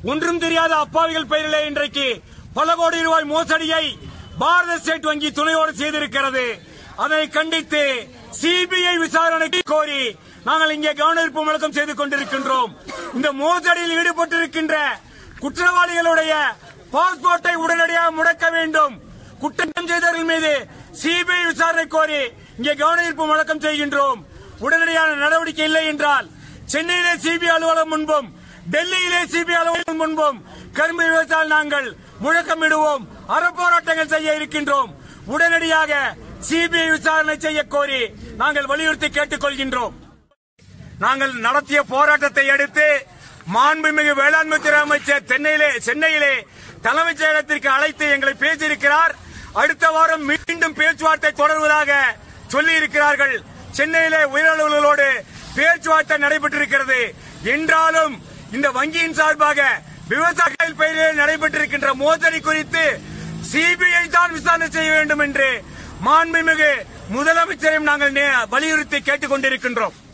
ஒன்றும் தெரியாத அப்பாவிகள் பெயரிலே இன்றைக்கு பல கோடி ரூபாய் மோசடியை பாரத ஸ்டேட் வங்கி துணையோடு செய்திருக்கிறது அதனை கண்டித்து சிபிஐ விசாரணைக்கு கோரி நாங்கள் இங்கே கவனஈர்ப்பு முழக்கம் செய்து கொண்டிருக்கின்றோம் இந்த மோசடியில் ஈடுபட்டிருக்கின்ற குற்றவாளிகளுடைய பாஸ்போர்ட்டை உடனடியாக முடக்க வேண்டும் குற்றம் செய்தவர்கள் மீது சிபிஐ விசாரணை கோரி இங்கே கவனஈர்ப்பு முழக்கம் செய்கின்றோம் உடனடியான நடவடிக்கை இல்லை என்றால் சென்னையிலே சிபிஐ அலுவலகம் முன்பும் டெல்லியிலே சிபிஐ அலுவலகம் முன்பும் கரும்பு விவசாயிகள் நாங்கள் முழக்கமிடுவோம் அறப்போராட்டங்கள் செய்ய இருக்கின்றோம் உடனடியாக சிபிஐ விசாரணை செய்ய கோரி நாங்கள் வலியுறுத்தி கேட்டுக் கொள்கின்றோம் நாங்கள் நடத்திய போராட்டத்தை அடுத்து மாண்புமிகு வேளாண்மை துறை அமைச்சர் சென்னையிலே சென்னையிலே தலைமைச் செயலகத்திற்கு அழைத்து எங்களை பேசியிருக்கிறார் அடுத்த வாரம் மீண்டும் பேச்சுவார்த்தை தொடர்வதாக சொல்லியிருக்கிறார்கள் சென்னையிலே உயரலுவலோடு பேச்சுவார்த்தை நடைபெற்றிருக்கிறது என்றாலும் இந்த வங்கியின் சார்பாக விவசாயிகள் பெயரில் நடைபெற்றிருக்கின்ற மோசடி குறித்து சிபிஐ தான் விசாரணை செய்ய வேண்டும் என்று மாண்புமிகு முதலமைச்சரையும் நாங்கள் நே- வலியுறுத்தி கேட்டுக் கொண்டிருக்கின்றோம்